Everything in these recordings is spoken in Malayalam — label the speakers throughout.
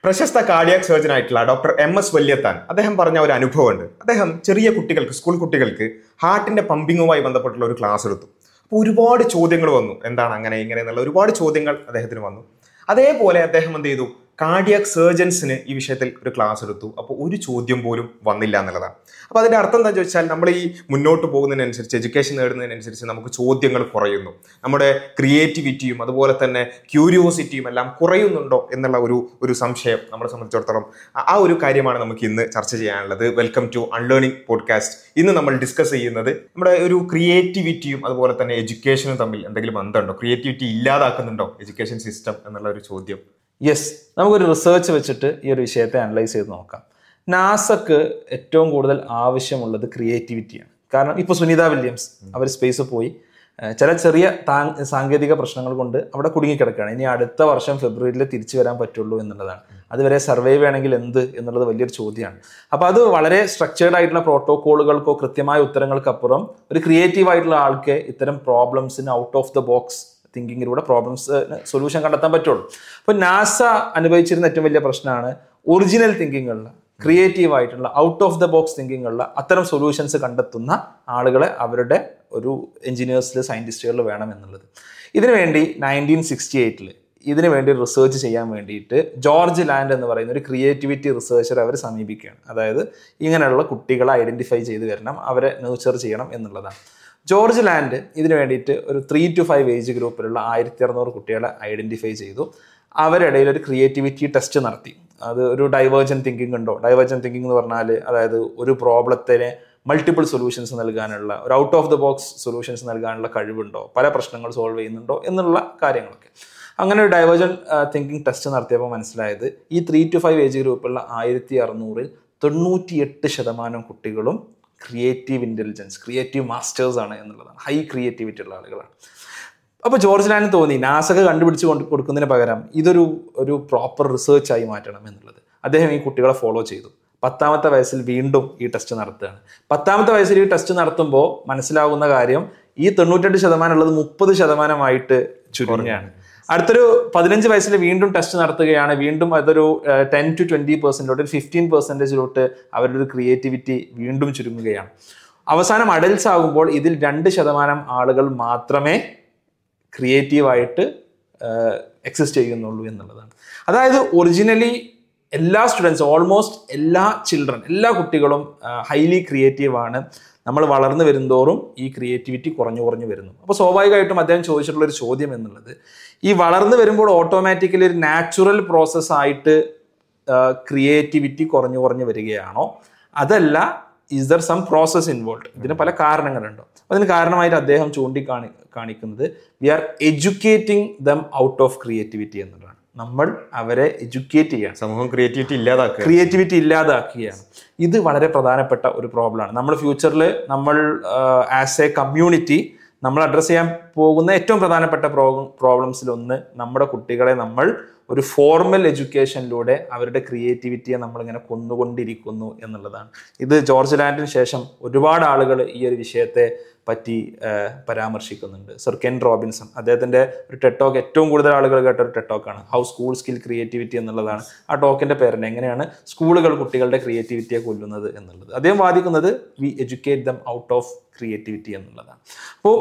Speaker 1: പ്രശസ്ത കാർഡിയാക് സർജൻ ആയിട്ടുള്ള ഡോക്ടർ എം എസ് വല്യത്താൻ അദ്ദേഹം പറഞ്ഞ ഒരു അനുഭവമുണ്ട് അദ്ദേഹം ചെറിയ കുട്ടികൾക്ക് സ്കൂൾ കുട്ടികൾക്ക് ഹാർട്ടിന്റെ പമ്പിങ്ങുമായി ബന്ധപ്പെട്ടുള്ള ഒരു ക്ലാസ് എടുത്തു അപ്പോൾ ഒരുപാട് ചോദ്യങ്ങൾ വന്നു എന്താണ് അങ്ങനെ ഇങ്ങനെ എന്നുള്ള ഒരുപാട് ചോദ്യങ്ങൾ അദ്ദേഹത്തിന് വന്നു അതേപോലെ അദ്ദേഹം എന്ത് ചെയ്തു കാർഡിയാക് സർജൻസിന് ഈ വിഷയത്തിൽ ഒരു ക്ലാസ് എടുത്തു അപ്പോൾ ഒരു ചോദ്യം പോലും വന്നില്ല എന്നുള്ളതാണ് അപ്പോൾ അതിന്റെ അർത്ഥം എന്താ ചോദിച്ചാൽ നമ്മൾ ഈ മുന്നോട്ട് പോകുന്നതിനനുസരിച്ച് എഡ്യൂക്കേഷൻ നേടുന്നതിനനുസരിച്ച് നമുക്ക് ചോദ്യങ്ങൾ കുറയുന്നു നമ്മുടെ ക്രിയേറ്റിവിറ്റിയും അതുപോലെ തന്നെ ക്യൂരിയോസിറ്റിയും എല്ലാം കുറയുന്നുണ്ടോ എന്നുള്ള ഒരു ഒരു സംശയം നമ്മളെ സംബന്ധിച്ചിടത്തോളം ആ- ആ ഒരു കാര്യമാണ് നമുക്ക് ഇന്ന് ചർച്ച ചെയ്യാനുള്ളത് വെൽക്കം ടു അൺലേണിംഗ് പോഡ്കാസ്റ്റ് ഇന്ന് നമ്മൾ ഡിസ്കസ് ചെയ്യുന്നത് നമ്മുടെ ഒരു ക്രിയേറ്റിവിറ്റിയും അതുപോലെ തന്നെ എഡ്യൂക്കേഷനും തമ്മിൽ എന്തെങ്കിലും ബന്ധമുണ്ടോ ക്രിയേറ്റിവിറ്റി ഇല്ലാതാക്കുന്നുണ്ടോ എഡ്യൂക്കേഷൻ സിസ്റ്റം എന്നുള്ള ഒരു ചോദ്യം
Speaker 2: യെസ് നമുക്കൊരു റിസർച്ച് വെച്ചിട്ട് ഈ ഒരു വിഷയത്തെ അനലൈസ് ചെയ്ത് നോക്കാം നാസക്ക് ഏറ്റവും കൂടുതൽ ആവശ്യമുള്ളത് ക്രിയേറ്റിവിറ്റിയാണ് കാരണം ഇപ്പോൾ സുനിത വില്യംസ് അവർ സ്പേസ് പോയി ഏഹ് ചില ചെറിയ താ- സാങ്കേതിക പ്രശ്നങ്ങൾ കൊണ്ട് അവിടെ കുടുങ്ങിക്കിടക്കുകയാണ് ഇനി അടുത്ത വർഷം ഫെബ്രുവരിയിൽ തിരിച്ചു വരാൻ പറ്റുള്ളൂ എന്നുള്ളതാണ് അതുവരെ സർവൈവ് ചെയ്യണമെങ്കിൽ എന്ത് എന്നുള്ളത് വലിയൊരു ചോദ്യമാണ് അപ്പോൾ അത് വളരെ സ്ട്രക്ചേർഡ് ആയിട്ടുള്ള പ്രോട്ടോകോളുകൾക്കോ കൃത്യമായ ഉത്തരങ്ങൾക്കപ്പുറം ഒരു ക്രിയേറ്റീവ് ആയിട്ടുള്ള ആൾക്ക് ഇത്തരം പ്രോബ്ലംസിന് ഔട്ട് ഓഫ് ദ ബോക്സ് തിങ്കിങ്ങിലൂടെ പ്രോബ്ലംസ് സൊല്യൂഷൻ കണ്ടെത്താൻ പറ്റുള്ളൂ അപ്പോൾ നാസ അനുഭവിച്ചിരുന്ന ഏറ്റവും വലിയ പ്രശ്നമാണ് ഒറിജിനൽ തിങ്കിങ്ങുള്ള ക്രിയേറ്റീവ് ആയിട്ടുള്ള ഔട്ട് ഓഫ് ദ ബോക്സ് തിങ്കിങ്ങുള്ള അത്തരം സൊല്യൂഷൻസ് കണ്ടെത്തുന്ന ആളുകളെ അവരുടെ ഒരു എഞ്ചിനീയേഴ്സിൽ സയൻറ്റിസ്റ്റുകളിൽ വേണം എന്നുള്ളത് ഇതിനു വേണ്ടി നയൻറ്റീൻ സിക്സ്റ്റി എയ്റ്റിൽ ഇതിനു വേണ്ടി റിസർച്ച് ചെയ്യാൻ വേണ്ടിയിട്ട് ജോർജ് ലാൻഡ് എന്ന് പറയുന്ന ഒരു ക്രിയേറ്റിവിറ്റി റിസർച്ചർ അവർ സമീപിക്കുകയാണ് അതായത് ഇങ്ങനെയുള്ള കുട്ടികളെ ഐഡന്റിഫൈ ചെയ്ത് വരണം അവരെ നേച്ചർ ചെയ്യണം എന്നുള്ളതാണ് ജോർജ് ലാൻഡ് ഇതിനു വേണ്ടിയിട്ട് ഒരു ത്രീ ടു ഫൈവ് ഏജ് ഗ്രൂപ്പിലുള്ള ആയിരത്തി അറുന്നൂറ് കുട്ടികളെ ഐഡന്റിഫൈ ചെയ്തു അവരിടയിൽ ഒരു ക്രിയേറ്റിവിറ്റി ടെസ്റ്റ് നടത്തി അത് ഒരു ഡൈവേർജൻ തിങ്കിങ് ഉണ്ടോ ഡൈവേർജൻ തിങ്കിങ് എന്ന് പറഞ്ഞാൽ അതായത് ഒരു പ്രോബ്ലത്തിന് മൾട്ടിപ്പിൾ സൊല്യൂഷൻസ് നൽകാനുള്ള ഒരു out of the box solutions നൽകാനുള്ള കഴിവുണ്ടോ പല പ്രശ്നങ്ങൾ സോൾവ് ചെയ്യുന്നുണ്ടോ എന്നുള്ള കാര്യങ്ങളൊക്കെ അങ്ങനെ ഒരു ഡൈവേർജൻ തിങ്കിങ് ടെസ്റ്റ് നടത്തിയപ്പോൾ മനസ്സിലായത് ഈ ത്രീ ടു ഫൈവ് ഏജ് ഗ്രൂപ്പുള്ള ആയിരത്തി അറുന്നൂറിൽ തൊണ്ണൂറ്റിയെട്ട് ശതമാനം കുട്ടികളും ക്രിയേറ്റീവ് ഇൻ്റലിജൻസ് ക്രിയേറ്റീവ് മാസ്റ്റേഴ്സ് ആണ് എന്നുള്ളതാണ് ഹൈ ക്രിയേറ്റിവിറ്റി ഉള്ള ആളുകളാണ് അപ്പോൾ ജോർജ് ലാൻഡ് തോന്നി നാസക്ക് കണ്ടുപിടിച്ച് കൊണ്ട് കൊടുക്കുന്നതിന് പകരം ഇതൊരു ഒരു പ്രോപ്പർ റിസർച്ച് ആയി മാറ്റണം എന്നുള്ളത് അദ്ദേഹം ഈ കുട്ടികളെ ഫോളോ ചെയ്തു പത്താമത്തെ വയസ്സിൽ വീണ്ടും ഈ ടെസ്റ്റ് നടത്തുകയാണ് പത്താമത്തെ വയസ്സിൽ ഈ ടെസ്റ്റ് നടത്തുമ്പോൾ മനസ്സിലാകുന്ന കാര്യം ഈ തൊണ്ണൂറ്റെട്ട് ശതമാനം ഉള്ളത് മുപ്പത് ശതമാനമായിട്ട് ചുരുങ്ങുകയാണ് അടുത്തൊരു പതിനഞ്ച് വയസ്സിൽ വീണ്ടും ടെസ്റ്റ് നടത്തുകയാണ് വീണ്ടും അതൊരു ടെൻ ടു ട്വന്റി പെർസെൻറ്റിലോട്ട് ഒരു ഫിഫ്റ്റീൻ പെർസെൻറ്റേജിലോട്ട് അവരുടെ ഒരു ക്രിയേറ്റിവിറ്റി വീണ്ടും ചുരുങ്ങുകയാണ് അവസാനം അഡൽസ് ആകുമ്പോൾ ഇതിൽ രണ്ട് ശതമാനം ആളുകൾ മാത്രമേ ക്രിയേറ്റീവായിട്ട് എക്സിസ്റ്റ് ചെയ്യുന്നുള്ളൂ എന്നുള്ളതാണ് അതായത് ഒറിജിനലി എല്ലാ സ്റ്റുഡൻസ് ഓൾമോസ്റ്റ് എല്ലാ ചിൽഡ്രൻ എല്ലാ കുട്ടികളും ഹൈലി ക്രിയേറ്റീവ് ആണ് നമ്മൾ വളർന്നു വരുന്തോറും ഈ ക്രിയേറ്റിവിറ്റി കുറഞ്ഞു കുറഞ്ഞു വരുന്നു അപ്പോൾ സ്വാഭാവികമായിട്ടും അദ്ദേഹം ചോദിച്ചിട്ടുള്ള ഒരു ചോദ്യം എന്നുള്ളത് ഈ വളർന്നു വരുമ്പോൾ ഓട്ടോമാറ്റിക്കലി ഒരു നാച്ചുറൽ പ്രോസസ് ആയിട്ട് ക്രിയേറ്റിവിറ്റി കുറഞ്ഞു കുറഞ്ഞു വരികയാണോ അതല്ല is there some process involve ഇതിന് പല കാരണങ്ങളുണ്ടോ അതിന് കാരണമായിട്ട് അദ്ദേഹം ചൂണ്ടിക്കാണി കാണിക്കുന്നത് we are educating them out of creativity എന്നുള്ളതാണ് നമ്മൾ അവരെ എഡ്യൂക്കേറ്റ് ചെയ്യാണ്
Speaker 1: സമൂഹം ക്രിയേറ്റിവിറ്റി ഇല്ലാതാക്കുക
Speaker 2: ക്രിയേറ്റിവിറ്റി ഇല്ലാതാക്കുകയാണ് ഇത് വളരെ പ്രധാനപ്പെട്ട ഒരു പ്രോബ്ലമാണ് നമ്മൾ ഫ്യൂച്ചറിൽ നമ്മൾ ആസ് എ കമ്മ്യൂണിറ്റി നമ്മൾ അഡ്രസ്സ് ചെയ്യാൻ പോകുന്ന ഏറ്റവും പ്രധാനപ്പെട്ട പ്രോബ്ലംസിൽ ഒന്ന് നമ്മുടെ കുട്ടികളെ നമ്മൾ ഒരു ഫോർമൽ എഡ്യൂക്കേഷനിലൂടെ അവരുടെ ക്രിയേറ്റിവിറ്റിയെ നമ്മളിങ്ങനെ കൊന്നുകൊണ്ടിരിക്കുന്നു എന്നുള്ളതാണ് ഇത് ജോർജ് ലാൻഡിന് ശേഷം ഒരുപാട് ആളുകൾ ഈ ഒരു വിഷയത്തെ പറ്റി ആ, പരാമർശിക്കുന്നുണ്ട് സർ കെൻ റോബിൻസൺ അദ്ദേഹത്തിന്റെ ഒരു ടെട്ടോക്ക് ഏറ്റവും കൂടുതൽ ആളുകൾ കേട്ട ഒരു ടെട്ടോക്കാണ് ഹൗ സ്കൂൾ സ്കിൽ ക്രിയേറ്റിവിറ്റി എന്നുള്ളതാണ് ആ ടോക്കിന്റെ പേരുണ്ട് എങ്ങനെയാണ് സ്കൂളുകൾ കുട്ടികളുടെ ക്രിയേറ്റിവിറ്റിയെ കൊല്ലുന്നത് എന്നുള്ളത് അദ്ദേഹം വാദിക്കുന്നത് we educate them out of creativity എന്നുള്ളതാണ് അപ്പോൾ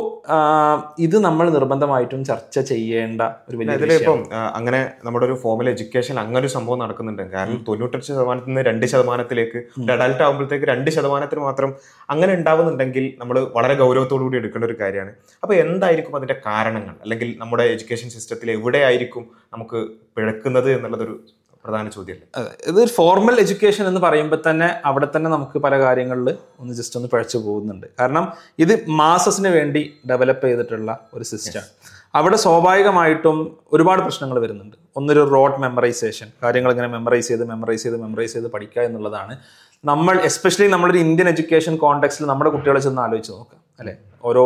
Speaker 2: ഇത് നമ്മൾ നിർബന്ധമായിട്ടും ചർച്ച ചെയ്യേണ്ട ഒരു വലിയ
Speaker 1: ഇതിലിപ്പം ആ, അങ്ങനെ നമ്മുടെ ഒരു ഫോമൽ എഡ്യൂക്കേഷൻ അങ്ങനെ ഒരു സംഭവം നടക്കുന്നുണ്ട് കാരണം തൊണ്ണൂറ്റെട്ട് ശതമാനത്തിൽ നിന്ന് രണ്ട് ശതമാനത്തിലേക്ക് ഒരു അഡൽട്ട് ആകുമ്പോഴത്തേക്ക് രണ്ട് ശതമാനത്തിന് മാത്രം അങ്ങനെ ഉണ്ടാവുന്നുണ്ടെങ്കിൽ നമ്മൾ വളരെ ഗൗരവത്തോടു കൂടി എടുക്കേണ്ട ഒരു കാര്യമാണ് അപ്പൊ എന്തായിരിക്കും അതിന്റെ കാരണങ്ങൾ അല്ലെങ്കിൽ നമ്മുടെ എഡ്യൂക്കേഷൻ സിസ്റ്റത്തിൽ എവിടെയായിരിക്കും നമുക്ക് പിഴക്കുന്നത് എന്നുള്ളതൊരു പ്രധാന ചോദ്യമല്ലേ
Speaker 2: അതെ. ഇത് ഫോർമൽ എഡ്യൂക്കേഷൻ എന്ന് പറയുമ്പോൾ തന്നെ അവിടെ തന്നെ നമുക്ക് പല കാര്യങ്ങളിൽ ഒന്ന് ജസ്റ്റ് ഒന്ന് പഴച്ചു പോകുന്നുണ്ട് കാരണം ഇത് മാസസിന് വേണ്ടി ഡെവലപ്പ് ചെയ്തിട്ടുള്ള ഒരു സിസ്റ്റമാണ് അവിടെ സ്വാഭാവികമായിട്ടും ഒരുപാട് പ്രശ്നങ്ങൾ വരുന്നുണ്ട് ഒന്നൊരു റോഡ് മെമ്മറൈസേഷൻ കാര്യങ്ങൾ ഇങ്ങനെ മെമ്മറൈസ് ചെയ്ത് മെമ്മറൈസ് ചെയ്ത് മെമ്മറൈസ് ചെയ്ത് പഠിക്കുക എന്നുള്ളതാണ് നമ്മൾ എസ്പെഷ്യലി നമ്മളൊരു ഇന്ത്യൻ എഡ്യൂക്കേഷൻ കോണ്ടെക്സ്റ്റിൽ നമ്മുടെ കുട്ടികളെ ചെന്ന് ആലോചിച്ച് നോക്കാം അല്ലെ ഓരോ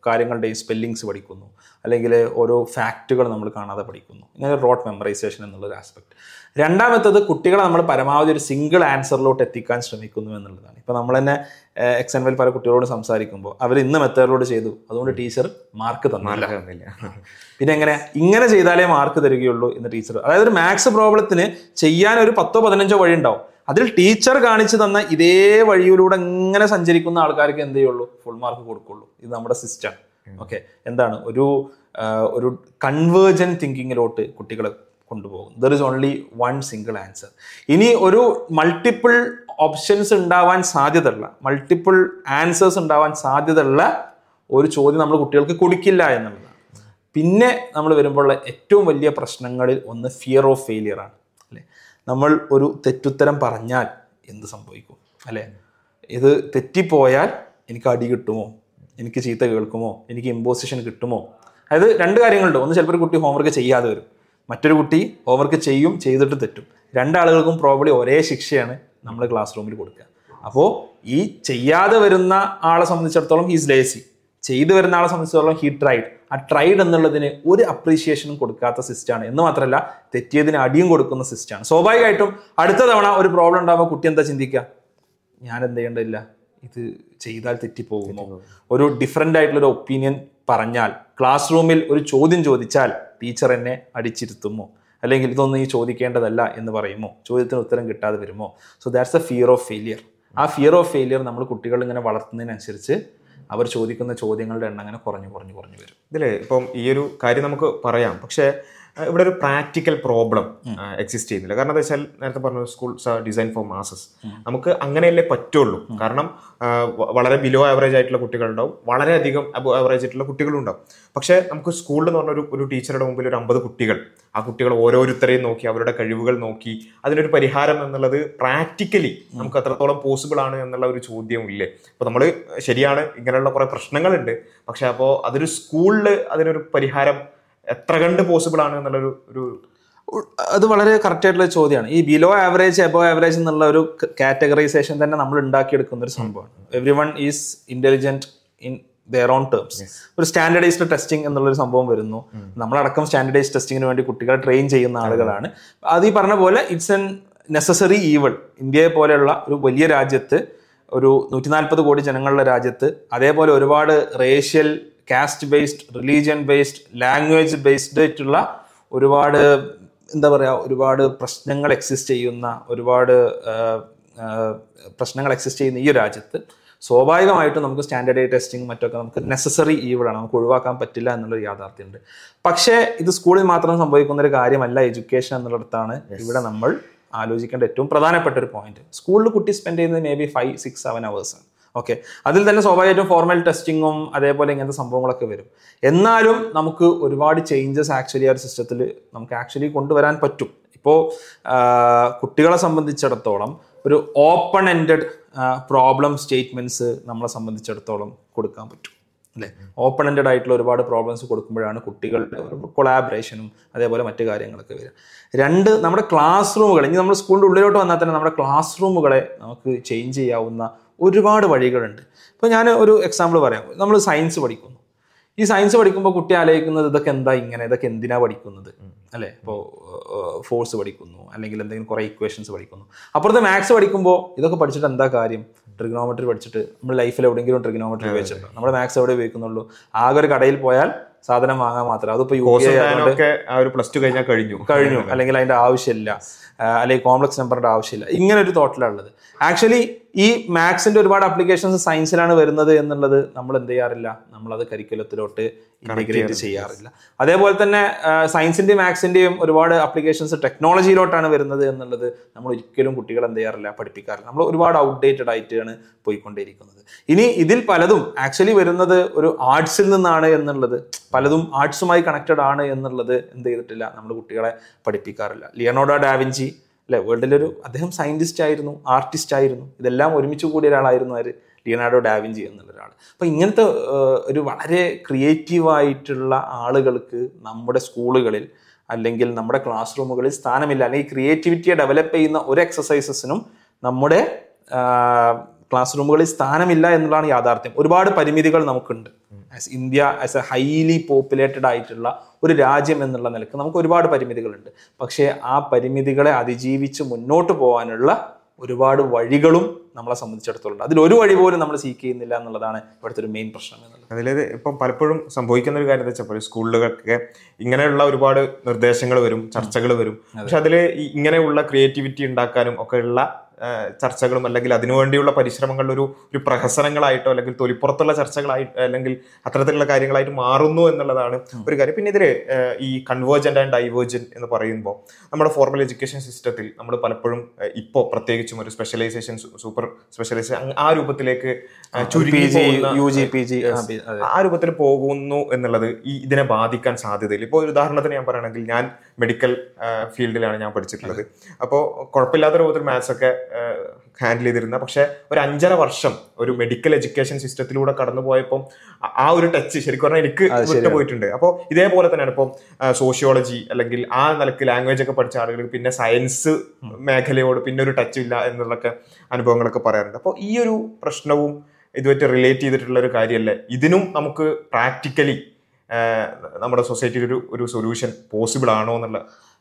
Speaker 2: കാര്യങ്ങളുടെയും സ്പെല്ലിങ്സ് പഠിക്കുന്നു അല്ലെങ്കിൽ ഓരോ ഫാക്റ്റുകൾ നമ്മൾ കാണാതെ പഠിക്കുന്നു ഇങ്ങനെ റോട്ട് മെമ്മറൈസേഷൻ എന്നുള്ളൊരു ആസ്പെക്ട് രണ്ടാമത്തത് കുട്ടികളെ നമ്മൾ പരമാവധി ഒരു സിംഗിൾ ആൻസറിലോട്ട് എത്തിക്കാൻ ശ്രമിക്കുന്നു എന്നുള്ളതാണ് ഇപ്പോൾ നമ്മൾ തന്നെ എക്സ് എൻ വൈൽ പല കുട്ടികളോട് സംസാരിക്കുമ്പോൾ അവർ ഇന്ന് മെത്തേഡിലോട് ചെയ്തു അതുകൊണ്ട് ടീച്ചർ മാർക്ക് തന്നില്ല
Speaker 1: തന്നില്ല
Speaker 2: പിന്നെ എങ്ങനെ ഇങ്ങനെ ചെയ്താലേ മാർക്ക് തരികയുള്ളൂ എന്ന് ടീച്ചർ അതായത് ഒരു മാത്സ് പ്രോബ്ലത്തിന് ചെയ്യാൻ ഒരു പത്തോ പതിനഞ്ചോ വഴി ഉണ്ടാവും അതിൽ ടീച്ചർ കാണിച്ചു തന്ന ഇതേ വഴിയിലൂടെ ഇങ്ങനെ സഞ്ചരിക്കുന്ന ആൾക്കാർക്ക് എന്ത് ചെയ്യുള്ളൂ ഫുൾ മാർക്ക് കൊടുക്കുള്ളൂ ഇത് നമ്മുടെ സിസ്റ്റം ഓക്കെ എന്താണ് ഒരു ആ, ഒരു കൺവേർജൻ തിങ്കിങ്ങിലോട്ട് കുട്ടികളെ കൊണ്ടുപോകും there is only one single answer ഇനി ഒരു മൾട്ടിപ്പിൾ ഓപ്ഷൻസ് ഉണ്ടാവാൻ സാധ്യതയുള്ള മൾട്ടിപ്പിൾ ആൻസേഴ്സ് ഉണ്ടാവാൻ സാധ്യതയുള്ള ഒരു ചോദ്യം നമ്മൾ കുട്ടികൾക്ക് കൊടുക്കില്ല എന്നുള്ളതാണ് പിന്നെ നമ്മൾ വരുമ്പോഴുള്ള ഏറ്റവും വലിയ പ്രശ്നങ്ങളിൽ ഒന്ന് ഫിയർ ഓഫ് ഫെയിലിയർ ആണ് അല്ലേ നമ്മൾ ഒരു തെറ്റുത്തരം പറഞ്ഞാൽ എന്ത് സംഭവിക്കും അല്ലേ ഇത് തെറ്റിപ്പോയാൽ എനിക്ക് അടി കിട്ടുമോ എനിക്ക് ചീത്ത കേൾക്കുമോ എനിക്ക് ഇമ്പോസിഷൻ കിട്ടുമോ അതായത് രണ്ട് കാര്യങ്ങളുണ്ട് ഒന്ന് ചിലപ്പോൾ ഒരു കുട്ടി ഹോംവർക്ക് ചെയ്യാതെ വരും മറ്റൊരു കുട്ടി ഹോംവർക്ക് ചെയ്യും ചെയ്തിട്ട് തെറ്റും രണ്ടാളുകൾക്കും പ്രോബ്ലി ഒരേ ശിക്ഷയാണ് നമ്മൾ ക്ലാസ് റൂമിൽ കൊടുക്കുക അപ്പോൾ ഈ ചെയ്യാതെ വരുന്ന ആളെ സംബന്ധിച്ചിടത്തോളം ഹീസ് ലേസി ചെയ്തു വരുന്ന ആളെ സംബന്ധിച്ചിടത്തോളം ഹീ ട്രൈഡ് ആ ട്രൈഡ് എന്നുള്ളതിന് ഒരു അപ്രീഷിയേഷനും കൊടുക്കാത്ത സിസ്റ്റാണ് എന്ന് മാത്രമല്ല തെറ്റിയതിന് അടിയും കൊടുക്കുന്ന സിസ്റ്റാണ് സ്വാഭാവികമായിട്ടും അടുത്ത തവണ ഒരു പ്രോബ്ലം ഉണ്ടാകുമ്പോൾ കുട്ടി എന്താ ചിന്തിക്കുക ഞാൻ എന്ത് ചെയ്യേണ്ടതില്ല ഇത് ചെയ്താൽ തെറ്റിപ്പോകുമോ ഒരു ഡിഫറെൻ്റ് ആയിട്ടുള്ള ഒരു ഒപ്പീനിയൻ പറഞ്ഞാൽ ക്ലാസ് റൂമിൽ ഒരു ചോദ്യം ചോദിച്ചാൽ ടീച്ചർ എന്നെ അടിച്ചിരുത്തുമോ അല്ലെങ്കിൽ ഇതൊന്നും ഈ ചോദിക്കേണ്ടതല്ല എന്ന് പറയുമോ ചോദ്യത്തിന് ഉത്തരം കിട്ടാതെ വരുമോ so that's a fear of failure ആ ഫിയർ ഓഫ് ഫെയിലിയർ നമ്മൾ കുട്ടികൾ ഇങ്ങനെ വളർത്തുന്നതിനനുസരിച്ച് അവർ ചോദിക്കുന്ന ചോദ്യങ്ങളുടെ എണ്ണം അങ്ങനെ കുറഞ്ഞു കുറഞ്ഞു കുറഞ്ഞു വരും
Speaker 1: ഇതില് ഇപ്പം ഈ ഒരു കാര്യം നമുക്ക് പറയാം പക്ഷേ അഹ് ഇവിടെ ഒരു പ്രാക്ടിക്കൽ പ്രോബ്ലം എക്സിസ്റ്റ് ചെയ്യുന്നില്ല കാരണം എന്താ വെച്ചാൽ നേരത്തെ പറഞ്ഞു സ്കൂൾസ് ഡിസൈൻ ഫോർ മാസസ് നമുക്ക് അങ്ങനെയല്ലേ പറ്റുള്ളൂ കാരണം ആഹ് വ- വളരെ ബിലോ ആവറേജ് ആയിട്ടുള്ള കുട്ടികളുണ്ടാവും വളരെയധികം അബോ ആവറേജ് ആയിട്ടുള്ള കുട്ടികളും ഉണ്ടാവും പക്ഷേ നമുക്ക് സ്കൂളിൽ എന്ന് പറഞ്ഞ ഒരു ഒരു ടീച്ചറുടെ മുമ്പിൽ ഒരു അമ്പത് കുട്ടികൾ ആ കുട്ടികൾ ഓരോരുത്തരെയും നോക്കി അവരുടെ കഴിവുകൾ നോക്കി അതിനൊരു പരിഹാരം എന്നുള്ളത് പ്രാക്ടിക്കലി നമുക്ക് എത്രത്തോളം പോസിബിൾ ആണ് എന്നുള്ള ഒരു ചോദ്യം ഇല്ലേ അപ്പോൾ നമ്മൾ ശരിയാണ് ഇങ്ങനെയുള്ള കുറേ പ്രശ്നങ്ങളുണ്ട് പക്ഷെ അപ്പോൾ അതൊരു സ്കൂളിൽ അതിനൊരു പരിഹാരം എത്ര കണ്ട് പോസിബിൾ ആണ് എന്നുള്ളൊരു ഒരു
Speaker 2: ഉ- അത് വളരെ കറക്റ്റ് ആയിട്ടുള്ള ചോദ്യമാണ് ഈ ബിലോ ആവറേജ് എബോ ആവറേജ് എന്നുള്ള ഒരു കാറ്റഗറൈസേഷൻ തന്നെ നമ്മൾ ഉണ്ടാക്കിയെടുക്കുന്ന ഒരു സംഭവമാണ് everyone is intelligent in their own terms ഒരു സ്റ്റാൻഡർഡൈസ്ഡ് ടെസ്റ്റിംഗ് എന്നുള്ളൊരു സംഭവം വരുന്നു നമ്മളടക്കം സ്റ്റാൻഡർഡൈസ്ഡ് ടെസ്റ്റിങ്ങിന് വേണ്ടി കുട്ടികളെ ട്രെയിൻ ചെയ്യുന്ന ആളുകളാണ് അത് ഈ പറഞ്ഞ പോലെ ഇറ്റ്സ് എൻ നെസസറി ഈവൾ ഇന്ത്യയെ പോലെയുള്ള ഒരു വലിയ രാജ്യത്ത് ഒരു നൂറ്റി നാൽപ്പത് കോടി ജനങ്ങളുടെ രാജ്യത്ത് അതേപോലെ ഒരുപാട് racial caste based religion based language based ആയിട്ടുള്ള ഒരുപാട് എന്താ പറയുക ഒരുപാട് പ്രശ്നങ്ങൾ എക്സിസ്റ്റ് ചെയ്യുന്ന ഒരുപാട് ആ, ആ, പ്രശ്നങ്ങൾ എക്സിസ്റ്റ് ചെയ്യുന്ന ഈ ഒരു രാജ്യത്ത് സ്വാഭാവികമായിട്ടും നമുക്ക് സ്റ്റാൻഡേർഡ് ടെസ്റ്റിംഗ് മറ്റൊക്കെ നമുക്ക് നെസസറി ഈവിളാണ് നമുക്ക് ഒഴിവാക്കാൻ പറ്റില്ല എന്നുള്ളൊരു യാഥാർത്ഥ്യമുണ്ട് പക്ഷേ ഇത് സ്കൂളിൽ മാത്രം സംഭവിക്കുന്ന ഒരു കാര്യമല്ല എഡ്യൂക്കേഷൻ എന്നുള്ളിടത്താണ് ഇവിടെ നമ്മൾ ആലോചിക്കേണ്ട ഏറ്റവും പ്രധാനപ്പെട്ട ഒരു പോയിന്റ് സ്കൂളിൽ കുട്ടി സ്പെൻഡ് ചെയ്യുന്നത് maybe five six seven hours ആണ് ഓക്കെ അതിൽ തന്നെ സ്വാഭാവികമായിട്ടും ഫോർമൽ ടെസ്റ്റിങ്ങും അതേപോലെ ഇങ്ങനത്തെ സംഭവങ്ങളൊക്കെ വരും എന്നാലും നമുക്ക് ഒരുപാട് ചേഞ്ചസ് ആക്ച്വലി ആ ഒരു സിസ്റ്റത്തിൽ നമുക്ക് ആക്ച്വലി കൊണ്ടുവരാൻ പറ്റും ഇപ്പോൾ കുട്ടികളെ സംബന്ധിച്ചിടത്തോളം ഒരു ഓപ്പൺ എൻഡഡ് പ്രോബ്ലം സ്റ്റേറ്റ്മെന്റ്സ് നമ്മളെ സംബന്ധിച്ചിടത്തോളം കൊടുക്കാൻ പറ്റും അല്ലേ ഓപ്പൺ എൻഡഡ് ആയിട്ടുള്ള ഒരുപാട് പ്രോബ്ലംസ് കൊടുക്കുമ്പോഴാണ് കുട്ടികളുടെ കൊളാബറേഷനും അതേപോലെ മറ്റു കാര്യങ്ങളൊക്കെ വരിക രണ്ട് നമ്മുടെ ക്ലാസ് റൂമുകൾ ഇനി നമ്മൾ സ്കൂളിൻ്റെ ഉള്ളിലോട്ട് വന്നാൽ തന്നെ നമ്മുടെ ക്ലാസ് റൂമുകളെ നമുക്ക് ചേഞ്ച് ചെയ്യാവുന്ന ഒരുപാട് വഴികളുണ്ട് ഇപ്പോൾ ഞാൻ ഒരു എക്സാമ്പിൾ പറയാം നമ്മൾ സയൻസ് പഠിക്കുന്നു ഈ സയൻസ് പഠിക്കുമ്പോൾ കുട്ടി ആലോചിക്കുന്നത് ഇതൊക്കെ എന്താ ഇങ്ങനെ ഇതൊക്കെ എന്തിനാ പഠിക്കുന്നത് അല്ലേ ഇപ്പോൾ ഫോഴ്സ് പഠിക്കുന്നു അല്ലെങ്കിൽ എന്തെങ്കിലും കുറേ ഇക്വേഷൻസ് പഠിക്കുന്നു അപ്പുറത്തെ മാത്സ് പഠിക്കുമ്പോൾ ഇതൊക്കെ പഠിച്ചിട്ട് എന്താ കാര്യം ട്രിഗ്നോമെട്രി പഠിച്ചിട്ട് നമ്മൾ ലൈഫിൽ എവിടെയെങ്കിലും ട്രിഗ്നോമെട്രി ഉപയോഗിച്ചിട്ടുണ്ടോ നമ്മുടെ മാത്സ് എവിടെ ഉപയോഗിക്കുന്നുള്ളൂ ആകെ ഒരു കടയിൽ പോയാൽ സാധനം വാങ്ങാൻ മാത്രം അതിപ്പോൾ യു പി ഐ ആയതുകൊണ്ട്
Speaker 1: ഒക്കെ ആ ഒരു പ്ലസ് ടു കഴിഞ്ഞാൽ കഴിഞ്ഞു
Speaker 2: കഴിഞ്ഞു അല്ലെങ്കിൽ അതിന്റെ ആവശ്യമില്ല ആ, അല്ലെങ്കിൽ കോംപ്ലക്സ് നമ്പറിന്റെ ആവശ്യമില്ല ഇങ്ങനെ ഒരു തോട്ടിലാണ് ഉള്ളത് ആക്ച്വലി ഈ മാത്സിന്റെ ഒരുപാട് ആപ്ലിക്കേഷൻസ് സയൻസിലാണ് വരുന്നത് എന്നുള്ളത് നമ്മൾ എന്ത് ചെയ്യാറില്ല നമ്മൾ അത് കരിക്കുലത്തിലോട്ട് ഇന്റഗ്രേറ്റ് ചെയ്യാറില്ല അതേപോലെ തന്നെ സയൻസിന്റെയും മാത്സിന്റെയും ഒരുപാട് ആപ്ലിക്കേഷൻസ് ടെക്നോളജിയിലോട്ടാണ് വരുന്നത് എന്നുള്ളത് നമ്മൾ ഒരിക്കലും കുട്ടികളെ എന്ത് ചെയ്യാറില്ല പഠിപ്പിക്കാറില്ല നമ്മൾ ഒരുപാട് ഔട്ട്ഡേറ്റഡ് ആയിട്ടാണ് പോയിക്കൊണ്ടേയിരിക്കുന്നത് ഇനി ഇതിൽ പലതും ആക്ച്വലി വരുന്നത് ഒരു ആർട്സിൽ നിന്നാണ് എന്നുള്ളത് പലതും ആർട്സുമായി കണക്റ്റഡ് ആണ് എന്നുള്ളത് എന്ത് ചെയ്തിട്ടില്ല നമ്മൾ കുട്ടികളെ പഠിപ്പിക്കാറില്ല ലിയനോഡോ ഡാവിഞ്ചി അല്ലെ വേൾഡിലൊരു അദ്ദേഹം സയന്റിസ്റ്റ് ആയിരുന്നു ആർട്ടിസ്റ്റ് ആയിരുന്നു ഇതെല്ലാം ഒരുമിച്ച് കൂടിയ ഒരാളായിരുന്നു ആര് ലിയനാർഡോ ഡാവിഞ്ചി എന്നുള്ള ഒരാൾ അപ്പോൾ ഇങ്ങനത്തെ ഏഹ്, ഒരു വളരെ ക്രിയേറ്റീവായിട്ടുള്ള ആളുകൾക്ക് നമ്മുടെ സ്കൂളുകളിൽ അല്ലെങ്കിൽ നമ്മുടെ ക്ലാസ് റൂമുകളിൽ സ്ഥാനമില്ല അല്ലെങ്കിൽ ക്രിയേറ്റിവിറ്റിയെ ഡെവലപ്പ് ചെയ്യുന്ന ഒരു എക്സസൈസസിനും നമ്മുടെ ക്ലാസ് റൂമുകളിൽ സ്ഥാനമില്ല എന്നുള്ളതാണ് യാഥാർത്ഥ്യം ഒരുപാട് പരിമിതികൾ നമുക്കുണ്ട് as India as a highly populated ആയിട്ടുള്ള ഒരു രാജ്യം എന്നുള്ള നിലക്ക് നമുക്ക് ഒരുപാട് പരിമിതികളുണ്ട് പക്ഷേ ആ പരിമിതികളെ അതിജീവിച്ച് മുന്നോട്ട് പോകാനുള്ള ഒരുപാട് വഴികളും നമ്മളെ സംബന്ധിച്ചിടത്തോളം ഉണ്ട് അതിലൊരു വഴി പോലും നമ്മൾ സീക്ക് ചെയ്യുന്നില്ല എന്നുള്ളതാണ് ഇവിടുത്തെ ഒരു മെയിൻ പ്രശ്നം എന്നുള്ളത്
Speaker 1: അതിൽ ഇപ്പം പലപ്പോഴും സംഭവിക്കുന്ന ഒരു കാര്യം എന്താ വെച്ചാൽ സ്കൂളുകൾക്കൊക്കെ ഇങ്ങനെയുള്ള ഒരുപാട് നിർദ്ദേശങ്ങൾ വരും ചർച്ചകൾ വരും പക്ഷെ അതിൽ ഇങ്ങനെയുള്ള ക്രിയേറ്റിവിറ്റി ഉണ്ടാക്കാനും ഒക്കെ ഉള്ള ആ, ചർച്ചകളും അല്ലെങ്കിൽ അതിനുവേണ്ടിയുള്ള പരിശ്രമങ്ങളുടെ ഒരു ഒരു പ്രഹസനങ്ങളായിട്ടോ അല്ലെങ്കിൽ തൊലിപ്പുറത്തുള്ള ചർച്ചകളായിട്ട് അല്ലെങ്കിൽ അത്തരത്തിലുള്ള കാര്യങ്ങളായിട്ട് മാറുന്നു എന്നുള്ളതാണ് ഒരു കാര്യം പിന്നെ ഇതിൽ ഈ കൺവേർജന്റ് ആൻഡ് ഡൈവേർജന്റ് എന്ന് പറയുമ്പോൾ നമ്മുടെ ഫോർമൽ എഡ്യൂക്കേഷൻ സിസ്റ്റത്തിൽ നമ്മൾ പലപ്പോഴും ഇപ്പോൾ പ്രത്യേകിച്ചും ഒരു സ്പെഷ്യലൈസേഷൻ സൂപ്പർ സ്പെഷ്യലൈസേഷൻ ആ രൂപത്തിലേക്ക് ആ, ചുരുങ്ങി
Speaker 2: പി ജി
Speaker 1: പോകുന്ന
Speaker 2: യു ജി പി ജി
Speaker 1: ആ രൂപത്തിൽ പോകുന്നു എന്നുള്ളത് ഈ ഇതിനെ ബാധിക്കാൻ സാധ്യതയില്ല ഇപ്പോൾ ഒരു ഉദാഹരണത്തിന് ഞാൻ പറയുകയാണെങ്കിൽ ഞാൻ മെഡിക്കൽ ഫീൽഡിലാണ് ഞാൻ പഠിച്ചിട്ടുള്ളത് അപ്പോൾ കുഴപ്പമില്ലാത്ത രൂപത്തിൽ മാത്സ് ഒക്കെ ഹാൻഡിൽ ചെയ്തിരുന്ന പക്ഷേ ഒരു അഞ്ചര വർഷം ഒരു മെഡിക്കൽ എഡ്യൂക്കേഷൻ സിസ്റ്റത്തിലൂടെ കടന്നു പോയപ്പം ആ- ആ ഒരു ടച്ച് ശരിക്കും പറഞ്ഞാൽ എനിക്ക് വിട്ടുപോയിട്ടുണ്ട് അപ്പോൾ ഇതേപോലെ തന്നെയാണ് ഇപ്പം സോഷ്യോളജി അല്ലെങ്കിൽ ആ നിലക്ക് ലാംഗ്വേജ് ഒക്കെ പഠിച്ച ആളുകൾക്ക് പിന്നെ സയൻസ് മേഖലയോട് പിന്നെ ഒരു ടച്ച് ഇല്ല എന്നുള്ളൊക്കെ അനുഭവങ്ങളൊക്കെ പറയാറുണ്ട് അപ്പോൾ ഈ ഒരു പ്രശ്നവും ഇതുമായിട്ട് റിലേറ്റ് ചെയ്തിട്ടുള്ള ഒരു കാര്യമല്ലേ ഇതിനും നമുക്ക് പ്രാക്ടിക്കലി നമ്മുടെ സൊസൈറ്റിയിൽ ഒരു ഒരു സൊല്യൂഷൻ പോസിബിൾ ആണോ എന്നുള്ള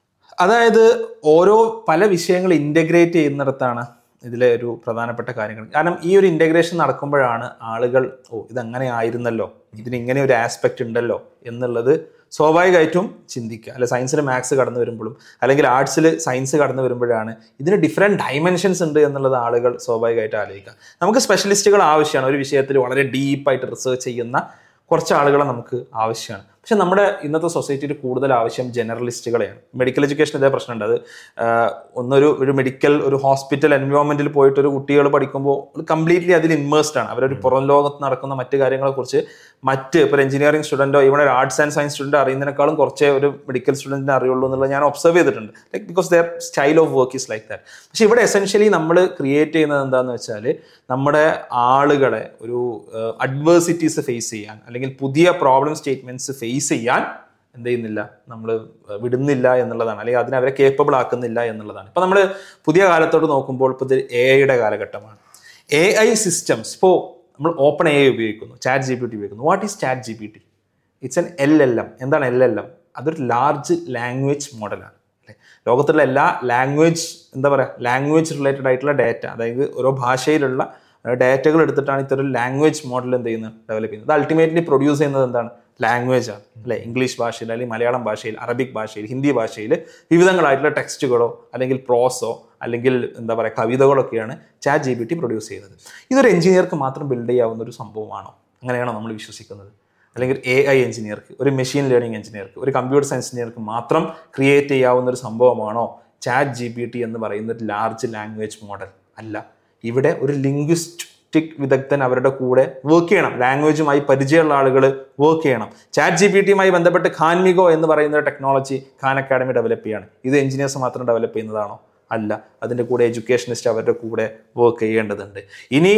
Speaker 2: അതായത് ഓരോ പല വിഷയങ്ങൾ ഇൻ്റഗ്രേറ്റ് ചെയ്യുന്നിടത്താണ് ഇതിലെ ഒരു പ്രധാനപ്പെട്ട കാര്യങ്ങൾ കാരണം ഈ ഒരു ഇൻ്റഗ്രേഷൻ നടക്കുമ്പോഴാണ് ആളുകൾ ഓ ഇതങ്ങനെ ആയിരുന്നല്ലോ ഇതിന് ഇങ്ങനെ ഒരു ആസ്പെക്റ്റ് ഉണ്ടല്ലോ എന്നുള്ളത് സ്വാഭാവികമായിട്ടും ചിന്തിക്കുക അല്ലെ സയൻസിൽ മാത്സ് കടന്നു വരുമ്പോഴും അല്ലെങ്കിൽ ആർട്സിൽ സയൻസ് കടന്നു വരുമ്പോഴാണ് ഇതിന് ഡിഫറെൻറ്റ് ഡൈമെൻഷൻസ് ഉണ്ട് എന്നുള്ളത് ആളുകൾ സ്വാഭാവികമായിട്ട് ആലോചിക്കുക നമുക്ക് സ്പെഷ്യലിസ്റ്റുകൾ ആവശ്യമാണ് ഒരു വിഷയത്തിൽ വളരെ ഡീപ്പായിട്ട് റിസർച്ച് ചെയ്യുന്ന കുറച്ച് ആളുകളെ നമുക്ക് ആവശ്യമാണ് പക്ഷെ നമ്മുടെ ഇന്നത്തെ സൊസൈറ്റിയിൽ കൂടുതൽ ആവശ്യം ജനറലിസ്റ്റുകളെയാണ് മെഡിക്കൽ എഡ്യൂക്കേഷൻ ഇതേ പ്രശ്നമുണ്ട് അത് ആഹ്, ഒന്നൊരു ഒരു മെഡിക്കൽ ഒരു ഹോസ്പിറ്റൽ എൻവയോൺമെന്റിൽ പോയിട്ട് ഒരു കുട്ടികൾ പഠിക്കുമ്പോൾ കംപ്ലീറ്റ്ലി അതിൽ ഇൻവേഴ്സ്ഡ് ആണ് അവരൊരു പുറം ലോകത്ത് നടക്കുന്ന മറ്റ് കാര്യങ്ങളെക്കുറിച്ച് മറ്റ് ഇപ്പോൾ എഞ്ചിനീയറിംഗ് സ്റ്റുഡൻറ്റോ ഇവിടെ ഒരു ആർട്സ് ആൻഡ് സയൻസ് സ്റ്റുഡൻറ്റ് അറിയുന്നതിനേക്കാളും കുറച്ചേ ഒരു മെഡിക്കൽ സ്റ്റുഡൻറ്റിനെ അറിയുള്ളൂ എന്നുള്ളത് ഞാൻ ഒബ്സർവ് ചെയ്തിട്ടുണ്ട് like because their style of work is like that പക്ഷേ ഇവിടെ എസെൻഷ്യലി നമ്മൾ ക്രിയേറ്റ് ചെയ്യുന്നത് എന്താണെന്ന് വെച്ചാൽ നമ്മുടെ ആളുകളെ ഒരു അഡ്വേഴ്സിറ്റീസ് ഫേസ് ചെയ്യാൻ അല്ലെങ്കിൽ പുതിയ പ്രോബ്ലം സ്റ്റേറ്റ്മെന്റ്സ് ഫേസ് ചെയ്യാൻ എന്ത് ചെയ്യുന്നില്ല നമ്മൾ വിടുന്നില്ല എന്നുള്ളതാണ് അല്ലെങ്കിൽ അതിനെ അവരെ കേപ്പബിൾ ആക്കുന്നില്ല എന്നുള്ളതാണ് ഇപ്പം നമ്മൾ പുതിയ കാലത്തോട്ട് നോക്കുമ്പോൾ ഇപ്പോൾ ഇത് എ ഐയുടെ കാലഘട്ടമാണ് എ ഐ സിസ്റ്റംസ് ഇപ്പോൾ നമ്മൾ ഓപ്പൺ എ ഐ ഉപയോഗിക്കുന്നു ചാറ്റ് ജി പി ടി ഉപയോഗിക്കുന്നു what is chat G P T it's an L L M എന്താണ് എൽ എൽ എം അതൊരു ലാർജ് ലാംഗ്വേജ് മോഡലാണ് അല്ലേ ലോകത്തുള്ള എല്ലാ ലാംഗ്വേജ് എന്താ പറയുക ലാംഗ്വേജ് റിലേറ്റഡ് ആയിട്ടുള്ള ഡാറ്റ അതായത് ഓരോ ഭാഷയിലുള്ള ഡാറ്റകൾ എടുത്തിട്ടാണ് ഇത്തരം ലാംഗ്വേജ് മോഡൽ എന്ത് ചെയ്യുന്നത് ഡെവലപ്പ് ചെയ്യുന്നത് അത് അൾട്ടിമേറ്റ്ലി പ്രൊഡ്യൂസ് ചെയ്യുന്നത് എന്താണ് ലാംഗ്വേജ് ആണ് അല്ലെ ഇംഗ്ലീഷ് ഭാഷയിൽ അല്ലെങ്കിൽ മലയാളം ഭാഷയിൽ അറബിക് ഭാഷയിൽ ഹിന്ദി ഭാഷയിൽ വിവിധങ്ങളായിട്ടുള്ള ടെക്സ്റ്റുകളോ അല്ലെങ്കിൽ പ്രോസോ അല്ലെങ്കിൽ എന്താ പറയുക കവിതകളൊക്കെയാണ് chat G P T produce ചെയ്യുന്നത് ഇതൊരു എഞ്ചിനീയർക്ക് മാത്രം ബിൽഡ് ചെയ്യാവുന്ന ഒരു സംഭവമാണോ അങ്ങനെയാണോ നമ്മൾ വിശ്വസിക്കുന്നത് അല്ലെങ്കിൽ എ ഐ എഞ്ചിനീയർക്ക് ഒരു മെഷീൻ ലേണിംഗ് എഞ്ചിനീയർക്ക് ഒരു കമ്പ്യൂട്ടർ സയൻസ് എഞ്ചിനീയർക്ക് മാത്രം ക്രിയേറ്റ് ചെയ്യാവുന്ന ഒരു സംഭവമാണോ ചാറ്റ് ജി പി ടി എന്ന് പറയുന്ന ഒരു ലാർജ് ലാംഗ്വേജ് മോഡൽ അല്ല ഇവിടെ ഒരു ലിംഗ്വിസ്റ്റിക് വിദഗ്ധൻ അവരുടെ കൂടെ വർക്ക് ചെയ്യണം ലാംഗ്വേജുമായി പരിചയമുള്ള ആളുകൾ വർക്ക് ചെയ്യണം ചാറ്റ് ജി പി ടിയുമായി ബന്ധപ്പെട്ട് ഖാൻമിഗോ എന്ന് പറയുന്ന ഒരു ടെക്നോളജി ഖാൻ അക്കാഡമി ഡെവലപ്പ് ചെയ്യാണ് ഇത് എഞ്ചിനീയേഴ്സ് മാത്രം ഡെവലപ്പ് ചെയ്യുന്നതാണോ അല്ല അതിൻ്റെ കൂടെ എഡ്യൂക്കേഷനിസ്റ്റ് അവരുടെ കൂടെ വർക്ക് ചെയ്യേണ്ടതുണ്ട് ഇനി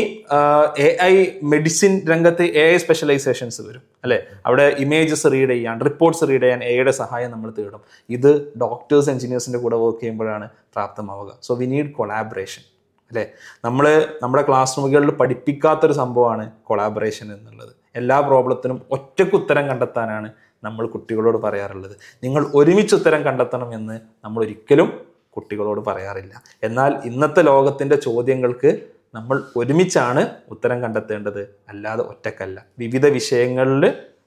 Speaker 2: എ ഐ മെഡിസിൻ രംഗത്ത് എ ഐ സ്പെഷ്യലൈസേഷൻസ് വരും അല്ലേ അവിടെ ഇമേജസ് റീഡ് ചെയ്യാൻ റിപ്പോർട്ട്സ് റീഡ് ചെയ്യാൻ എയുടെ സഹായം നമ്മൾ തേടും ഇത് ഡോക്ടേഴ്സ് എഞ്ചിനീയേഴ്സിൻ്റെ കൂടെ വർക്ക് ചെയ്യുമ്പോഴാണ് പ്രാപ്തമാവുക സോ വി നീഡ് കൊളാബറേഷൻ അല്ലേ നമ്മൾ നമ്മുടെ ക്ലാസ് റൂമുകളിൽ പഠിപ്പിക്കാത്തൊരു സംഭവമാണ് കൊളാബറേഷൻ എന്നുള്ളത് എല്ലാ പ്രോബ്ലത്തിനും ഒറ്റയ്ക്ക് ഉത്തരം കണ്ടെത്താനാണ് നമ്മൾ കുട്ടികളോട് പറയാറുള്ളത് നിങ്ങൾ ഒരുമിച്ച് ഉത്തരം കണ്ടെത്തണം എന്ന് നമ്മൾ ഒരിക്കലും കുട്ടികളോട് പറയാറില്ല എന്നാൽ ഇന്നത്തെ ലോകത്തിൻ്റെ ചോദ്യങ്ങൾക്ക് നമ്മൾ ഒരുമിച്ചാണ് ഉത്തരം കണ്ടെത്തേണ്ടത് അല്ലാതെ ഒറ്റക്കല്ല വിവിധ വിഷയങ്ങളിൽ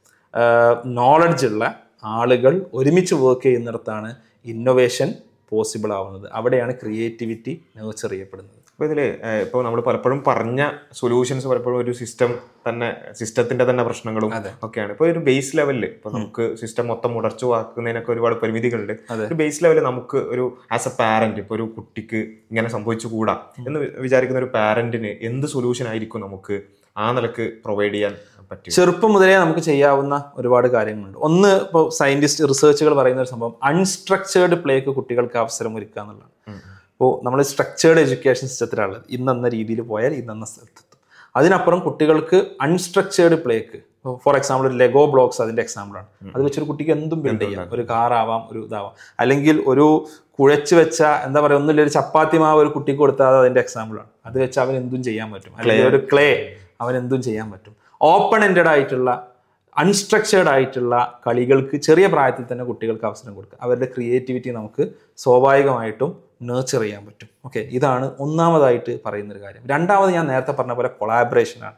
Speaker 2: നോളജ് ഉള്ള ആളുകൾ ഒരുമിച്ച് വർക്ക് ചെയ്യുന്നിടത്താണ് ഇന്നൊവേഷൻ പോസിബിൾ ആവുന്നത് അവിടെയാണ് ക്രിയേറ്റിവിറ്റി നേർച്ചർ ചെയ്യപ്പെടുന്നത്
Speaker 1: അപ്പോൾ ഇതിൽ ഇപ്പോൾ നമ്മൾ പലപ്പോഴും പറഞ്ഞ സൊല്യൂഷൻസ് പലപ്പോഴും ഒരു സിസ്റ്റം തന്നെ സിസ്റ്റത്തിന്റെ തന്നെ പ്രശ്നങ്ങളും ഒക്കെയാണ് ഇപ്പോൾ ഒരു ബേസ് ലെവലിൽ ഇപ്പോൾ നമുക്ക് സിസ്റ്റം മൊത്തം മുടച്ചുവാക്കുന്നതിനൊക്കെ ഒരുപാട് പരിമിതികളുണ്ട് ഒരു ബേസ് ലെവലിൽ നമുക്ക് ഒരു ആസ് എ പാരന്റ് ഇപ്പോൾ ഒരു കുട്ടിക്ക് ഇങ്ങനെ സംഭവിച്ചുകൂടാ എന്ന് വി- വിചാരിക്കുന്ന ഒരു പാരന്റിന് എന്ത് സൊല്യൂഷൻ ആയിരിക്കും നമുക്ക് ആ നിലക്ക് പ്രൊവൈഡ് ചെയ്യാൻ പറ്റും
Speaker 2: ചെറുപ്പം മുതലേ നമുക്ക് ചെയ്യാവുന്ന ഒരുപാട് കാര്യങ്ങളുണ്ട് ഒന്ന് ഇപ്പോൾ സയന്റിസ്റ്റ് റിസർച്ചുകൾ പറയുന്ന ഒരു സംഭവം അൺസ്ട്രക്ചേർഡ് പ്ലേക്ക് കുട്ടികൾക്ക് അവസരം ഒരുക്കുക എന്നുള്ളതാണ് ഇപ്പോൾ നമ്മൾ സ്ട്രക്ചേർഡ് എഡ്യൂക്കേഷൻ സിസ്റ്റത്തിലുള്ളത് ഇന്നെന്ന രീതിയിൽ പോയാൽ ഇന്നെന്ന സ്ഥലത്തെത്തും അതിനപ്പുറം കുട്ടികൾക്ക് അൺസ്ട്രക്ചേർഡ് പ്ലേക്ക് ഫോർ എക്സാമ്പിൾ ഒരു ലെഗോ ബ്ലോക്സ് അതിന്റെ എക്സാമ്പിളാണ് അത് വെച്ചൊരു കുട്ടിക്ക് എന്തും ബിൽഡ് ചെയ്യാം ഒരു കാർ ആവാം ഒരു ഇതാവാം അല്ലെങ്കിൽ ഒരു കുഴച്ച് വെച്ച എന്താ പറയുക ഒന്നുമില്ല ഒരു ചപ്പാത്തി മാവ് ഒരു കുട്ടിക്ക് കൊടുത്താൽ അത് അതിന്റെ എക്സാമ്പിളാണ് അത് വെച്ച് അവൻ എന്തും ചെയ്യാൻ പറ്റും അല്ലെങ്കിൽ ഒരു ക്ലേ അവൻ എന്തും ചെയ്യാൻ പറ്റും ഓപ്പൺ എൻഡഡ് ആയിട്ടുള്ള അൺസ്ട്രക്ചേർഡ് ആയിട്ടുള്ള കളികൾക്ക് ചെറിയ പ്രായത്തിൽ തന്നെ കുട്ടികൾക്ക് അവസരം കൊടുക്കുക അവരുടെ ക്രിയേറ്റിവിറ്റി നമുക്ക് സ്വാഭാവികമായിട്ടും നേർച്ചർ ചെയ്യാൻ പറ്റും ഓക്കെ ഇതാണ് ഒന്നാമതായിട്ട് പറയുന്നൊരു കാര്യം രണ്ടാമത് ഞാൻ നേരത്തെ പറഞ്ഞ പോലെ കൊളാബറേഷനാണ്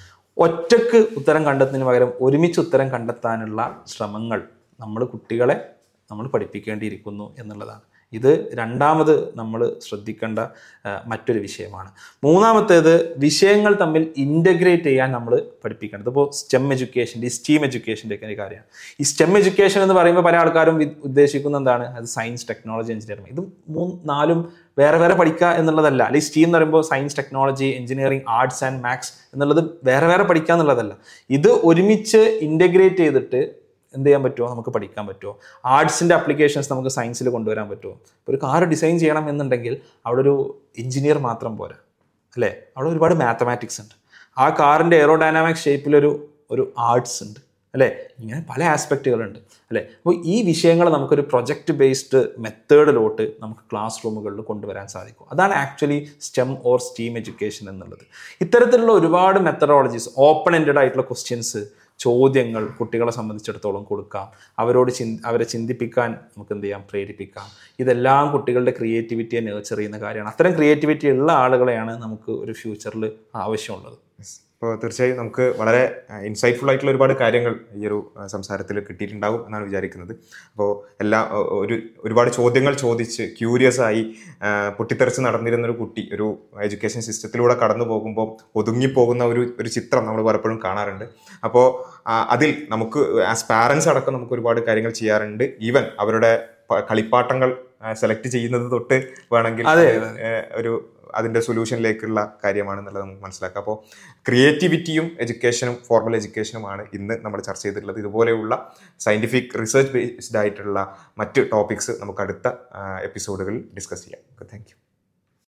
Speaker 2: ഒറ്റക്ക് ഉത്തരം കണ്ടെത്തുന്നതിന് പകരം ഒരുമിച്ച് ഉത്തരം കണ്ടെത്താനുള്ള ശ്രമങ്ങൾ നമ്മൾ കുട്ടികളെ നമ്മൾ പഠിപ്പിക്കേണ്ടിയിരിക്കുന്നു എന്നുള്ളതാണ് ഇത് രണ്ടാമത് നമ്മൾ ശ്രദ്ധിക്കേണ്ട ആ, മറ്റൊരു വിഷയമാണ് മൂന്നാമത്തേത് വിഷയങ്ങൾ തമ്മിൽ ഇൻ്റഗ്രേറ്റ് ചെയ്യാൻ നമ്മൾ പഠിപ്പിക്കേണ്ടത് ഇപ്പോൾ സ്റ്റെം എഡ്യൂക്കേഷൻ്റെ ഈ സ്റ്റീം എഡ്യൂക്കേഷൻ്റെ ഒക്കെ ഒരു കാര്യമാണ് ഈ സ്റ്റെം എഡ്യൂക്കേഷൻ എന്ന് പറയുമ്പോൾ പല ആൾക്കാരും വി- ഉദ്ദേശിക്കുന്ന എന്താണ് അത് സയൻസ് ടെക്നോളജി എഞ്ചിനീയറിംഗ് ഇത് മൂന്ന് നാലും വേറെ വേറെ പഠിക്കുക എന്നുള്ളതല്ല അല്ലെങ്കിൽ സ്റ്റീം എന്ന് പറയുമ്പോൾ science technology engineering arts and maths എന്നുള്ളത് വേറെ വേറെ പഠിക്കുക എന്നുള്ളതല്ല ഇത് ഒരുമിച്ച് ഇൻ്റഗ്രേറ്റ് ചെയ്തിട്ട് എന്ത് ചെയ്യാൻ പറ്റുമോ നമുക്ക് പഠിക്കാൻ പറ്റുമോ ആർട്സിൻ്റെ അപ്ലിക്കേഷൻസ് നമുക്ക് സയൻസിൽ കൊണ്ടുവരാൻ പറ്റുമോ ഇപ്പോൾ ഒരു കാർ ഡിസൈൻ ചെയ്യണം എന്നുണ്ടെങ്കിൽ അവിടെ ഒരു എഞ്ചിനീയർ മാത്രം പോരാ അല്ലേ അവിടെ ഒരുപാട് മാത്തമാറ്റിക്സ് ഉണ്ട് ആ കാറിൻ്റെ എയറോഡൈനാമിക് ഷേപ്പിലൊരു ഒരു ആർട്സ് ഉണ്ട് അല്ലേ ഇങ്ങനെ പല ആസ്പെക്റ്റുകളുണ്ട് അല്ലേ അപ്പോൾ ഈ വിഷയങ്ങൾ നമുക്കൊരു പ്രൊജക്റ്റ് ബേസ്ഡ് മെത്തേഡിലോട്ട് നമുക്ക് ക്ലാസ് റൂമുകളിൽ കൊണ്ടുവരാൻ സാധിക്കും അതാണ് actually STEM or STEAM education എന്നുള്ളത് ഇത്തരത്തിലുള്ള ഒരുപാട് മെത്തഡോളജീസ് ഓപ്പൺ എൻഡഡ് ആയിട്ടുള്ള ക്വസ്റ്റ്യൻസ് ചോദ്യങ്ങൾ കുട്ടികളെ സംബന്ധിച്ചിടത്തോളം കൊടുക്കാം അവരോട് ചിന് അവരെ ചിന്തിപ്പിക്കാൻ നമുക്ക് എന്ത് ചെയ്യാം പ്രേരിപ്പിക്കാം ഇതെല്ലാം കുട്ടികളുടെ ക്രിയേറ്റിവിറ്റിയെ നേർച്ചർ ചെയ്യുന്ന കാര്യമാണ് അത്തരം ക്രിയേറ്റിവിറ്റി ഉള്ള ആളുകളെയാണ് നമുക്ക് ഒരു ഫ്യൂച്ചറിൽ ആവശ്യമുള്ളത്
Speaker 1: അപ്പോൾ തീർച്ചയായും നമുക്ക് വളരെ ഇൻസൈറ്റ്ഫുൾ ആയിട്ടുള്ള ഒരുപാട് കാര്യങ്ങൾ ഈ ഒരു ആ, സംസാരത്തിൽ കിട്ടിയിട്ടുണ്ടാകും എന്നാണ് വിചാരിക്കുന്നത് അപ്പോൾ എല്ലാ ഒ- ഒരു ഒരുപാട് ചോദ്യങ്ങൾ ചോദിച്ച് ക്യൂരിയസ് ആയി ആ, പൊട്ടിത്തെറിച്ച് നടന്നിരുന്ന ഒരു കുട്ടി ഒരു എഡ്യൂക്കേഷൻ സിസ്റ്റത്തിലൂടെ കടന്നു പോകുമ്പോൾ ഒതുങ്ങിപ്പോകുന്ന ഒരു ഒരു ചിത്രം നമ്മൾ പലപ്പോഴും കാണാറുണ്ട് അപ്പോൾ അതിൽ നമുക്ക് ആസ് പാരൻസ് അടക്കം നമുക്ക് ഒരുപാട് കാര്യങ്ങൾ ചെയ്യാറുണ്ട് ഈവൻ അവരുടെ പ- കളിപ്പാട്ടങ്ങൾ സെലക്ട് ചെയ്യുന്നത് തൊട്ട് വേണമെങ്കിൽ
Speaker 2: അതെ,
Speaker 1: ഏ, ഒരു അതിൻ്റെ സൊല്യൂഷനിലേക്കുള്ള കാര്യമാണെന്നുള്ളത് നമുക്ക് മനസ്സിലാക്കാം അപ്പോൾ ക്രിയേറ്റിവിറ്റിയും എഡ്യൂക്കേഷനും ഫോർമൽ എഡ്യൂക്കേഷനുമാണ് ഇന്ന് നമ്മൾ ചർച്ച ചെയ്തിട്ടുള്ളത് ഇതുപോലെയുള്ള സയൻറ്റിഫിക് റിസർച്ച് ബേസ്ഡ് ആയിട്ടുള്ള മറ്റ് ടോപ്പിക്സ് നമുക്ക് അടുത്ത എപ്പിസോഡുകളിൽ ഡിസ്കസ് ചെയ്യാം താങ്ക് യു